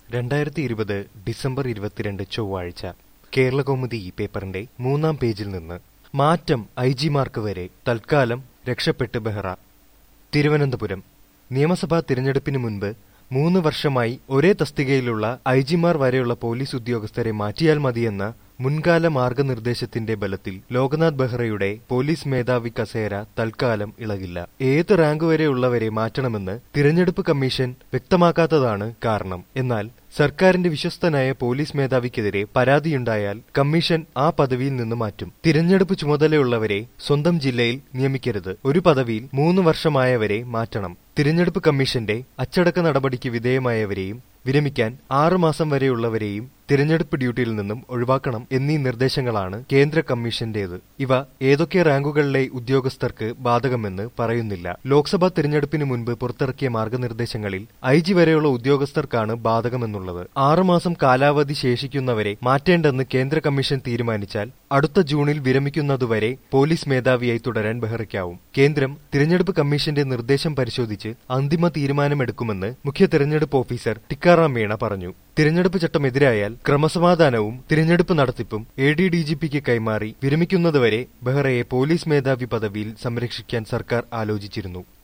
രണ്ടായിരത്തി ഇരുപത് ഡിസംബർ ഇരുപത്തിരണ്ട് ചൊവ്വാഴ്ച കേരളകൗമുദി ഈ പേപ്പറിന്റെ മൂന്നാം പേജിൽ നിന്ന് മാറ്റം ഐ ജിമാർക്ക് വരെ തൽക്കാലം രക്ഷപ്പെട്ട് ബെഹ്റ തിരുവനന്തപുരം നിയമസഭാ തിരഞ്ഞെടുപ്പിന് മുൻപ് മൂന്ന് വർഷമായി ഒരേ തസ്തികയിലുള്ള ഐ ജിമാർ വരെയുള്ള പോലീസ് ഉദ്യോഗസ്ഥരെ മാറ്റിയാൽ മതിയെന്ന മുൻകാല മാർഗനിർദ്ദേശത്തിന്റെ ബലത്തിൽ ലോക്നാഥ് ബെഹ്റയുടെ പോലീസ് മേധാവി കസേര തൽക്കാലം ഇളകില്ല ഏത് റാങ്ക് വരെയുള്ളവരെ മാറ്റണമെന്ന് തിരഞ്ഞെടുപ്പ് കമ്മീഷൻ വ്യക്തമാക്കാത്തതാണ് കാരണം എന്നാൽ സർക്കാരിന്റെ വിശ്വസ്തനായ പോലീസ് മേധാവിക്കെതിരെ പരാതിയുണ്ടായാൽ കമ്മീഷൻ ആ പദവിയിൽ നിന്ന് മാറ്റും തിരഞ്ഞെടുപ്പ് ചുമതലയുള്ളവരെ സ്വന്തം ജില്ലയിൽ നിയമിക്കരുത് ഒരു പദവിയിൽ മൂന്ന് വർഷമായവരെ മാറ്റണം തിരഞ്ഞെടുപ്പ് കമ്മീഷന്റെ അച്ചടക്ക നടപടിക്ക് വിധേയമായവരെയും വിരമിക്കാൻ ആറുമാസം വരെയുള്ളവരെയും തിരഞ്ഞെടുപ്പ് ഡ്യൂട്ടിയിൽ നിന്നും ഒഴിവാക്കണം എന്നീ നിർദ്ദേശങ്ങളാണ് കേന്ദ്ര കമ്മീഷന്റേത് ഇവ ഏതൊക്കെ റാങ്കുകളിലെ ഉദ്യോഗസ്ഥർക്ക് ബാധകമെന്ന് പറയുന്നില്ല ലോക്സഭാ തിരഞ്ഞെടുപ്പിന് മുൻപ് പുറത്തിറക്കിയ മാർഗനിർദ്ദേശങ്ങളിൽ ഐ ജി വരെയുള്ള ഉദ്യോഗസ്ഥർക്കാണ് ബാധകമെന്നുള്ളത് ആറുമാസം കാലാവധി ശേഷിക്കുന്നവരെ മാറ്റേണ്ടെന്ന് കേന്ദ്ര കമ്മീഷൻ തീരുമാനിച്ചാൽ അടുത്ത ജൂണിൽ വിരമിക്കുന്നതുവരെ പോലീസ് മേധാവിയായി തുടരാൻ ബെഹ്റയ്ക്കാവും കേന്ദ്രം തിരഞ്ഞെടുപ്പ് കമ്മീഷന്റെ നിർദ്ദേശം പരിശോധിച്ച് അന്തിമ തീരുമാനമെടുക്കുമെന്ന് മുഖ്യ തിരഞ്ഞെടുപ്പ് ഓഫീസർ ടിക്കാറാം മീണ പറഞ്ഞു തിരഞ്ഞെടുപ്പ് ചട്ടമെതിരായാൽ ക്രമസമാധാനവും തിരഞ്ഞെടുപ്പ് നടത്തിപ്പും A D D G P കൈമാറി വിരമിക്കുന്നതുവരെ ബെഹ്റയെ പോലീസ് മേധാവി പദവിയിൽ സംരക്ഷിക്കാൻ സർക്കാർ ആലോചിച്ചിരുന്നു